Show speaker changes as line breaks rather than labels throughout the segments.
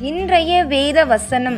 இன்றைய வேத வசனம்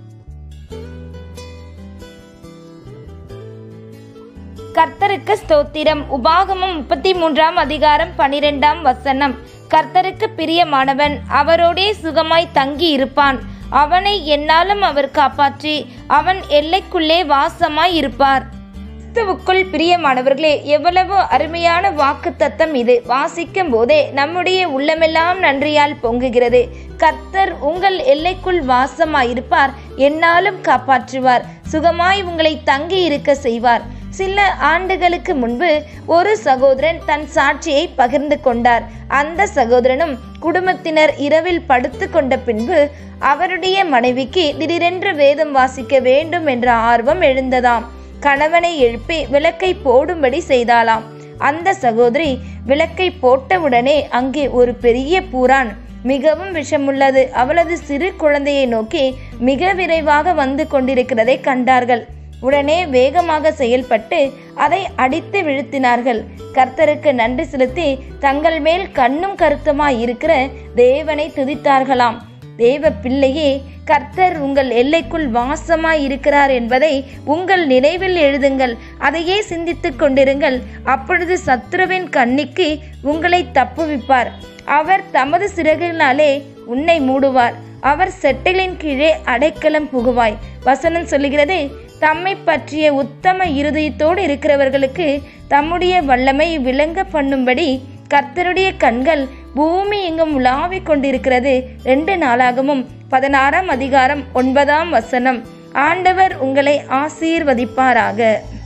கர்த்தருக்கு ஸ்தோத்திரம் உபாகமம் முப்பத்தி மூன்றாம் அதிகாரம் பனிரெண்டாம் வசனம் கர்த்தருக்கு பிரியமானவன் அவரோடே சுகமாய் தங்கி இருப்பான் அவனை என்னாலும் அவர் காப்பாற்றி அவன் எல்லைக்குள்ளே வாசமாய் இருப்பார் கிறிஸ்துவுக்குள் பிரியமானவர்களே எவ்வளவு அருமையான வாக்கு தத்தம் இது வாசிக்கும் போதே நம்முடைய உள்ளமெல்லாம் நன்றியால் பொங்குகிறது கர்த்தர் உங்கள் எல்லைக்குள் வாசமாயிருப்பார் என்னாலும் காப்பாற்றுவார் சுகமாய் உங்களை தங்கி இருக்க செய்வார் சில ஆண்டுகளுக்கு முன்பு ஒரு சகோதரன் தன் சாட்சியை பகிர்ந்து கொண்டார் அந்த சகோதரனும் குடும்பத்தினர் இரவில் படுத்து கொண்ட பின்பு அவருடைய மனைவிக்கு திடீரென்று வேதம் வாசிக்க வேண்டும் என்ற ஆர்வம் எழுந்ததாம் கணவனை எழுப்பி விளக்கை போடும்படி செய்தாளாம் அந்த சகோதரி விளக்கை போட்டவுடனே அங்கே ஒரு பெரிய பூரான் மிகவும் விஷமுள்ளது அவளது சிறு குழந்தையை நோக்கி மிக விரைவாக வந்து கொண்டிருக்கிறதை கண்டார்கள் உடனே வேகமாக செயல்பட்டு அதை அடித்து வீழ்த்தினார்கள் கர்த்தருக்கு நன்றி செலுத்தி தங்கள் மேல் கண்ணும் கருத்துமாய் இருக்கிற தேவனை துதித்தார்களாம் தேவ பிள்ளையே கர்த்தர் உங்கள் எல்லைக்குள் வாசமாய் இருக்கிறார் என்பதை உங்கள் நினைவில் எழுதுங்கள் அதையே சிந்தித்துக் கொண்டிருங்கள் அப்பொழுது சத்துருவின் கண்ணிக்கு உங்களை தப்புவிப்பார் அவர் தமது சிறகுகளினாலே உன்னை மூடுவார் அவர் செட்டிலின் கீழே அடைக்கலம் புகுவாய் வசனம் சொல்லுகிறது தம்மை பற்றிய உத்தம இருதயத்தோடு இருக்கிறவர்களுக்கு தம்முடைய வல்லமை விளங்க பண்ணும்படி கர்த்தருடைய கண்கள் பூமி எங்கும் உலாவிக் கொண்டிருக்கிறது ரெண்டு நாளாகவும் பதினாறாம் அதிகாரம் ஒன்பதாம் வசனம் ஆண்டவர் உங்களை ஆசீர்வதிப்பாராக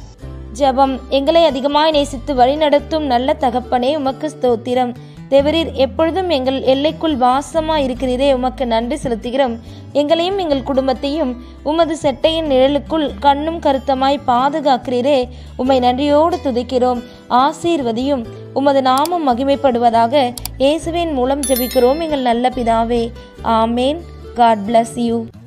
ஜெபம் எங்களை அதிகமாய் நேசித்து வழிநடத்தும் நல்ல தகப்பனே உமக்கு ஸ்தோத்திரம் தேவரீர் எப்பொழுதும் எங்கள் எல்லைக்குள் வாசமா இருக்கிறீரே உமக்கு நன்றி செலுத்துகிறோம் எங்களையும் எங்கள் குடும்பத்தையும் உமது செட்டையின் நிழலுக்குள் கண்ணும் கருத்தமாய் பாதுகாக்கிறீரே உம்மை நன்றியோடு துதிக்கிறோம் ஆசீர்வதியும் உமது நாமம் மகிமைப்படுவதாக இயேசுவின் மூலம் ஜெபிக்கிறோம் எங்கள் நல்ல பிதாவே ஆமேன் காட் bless யூ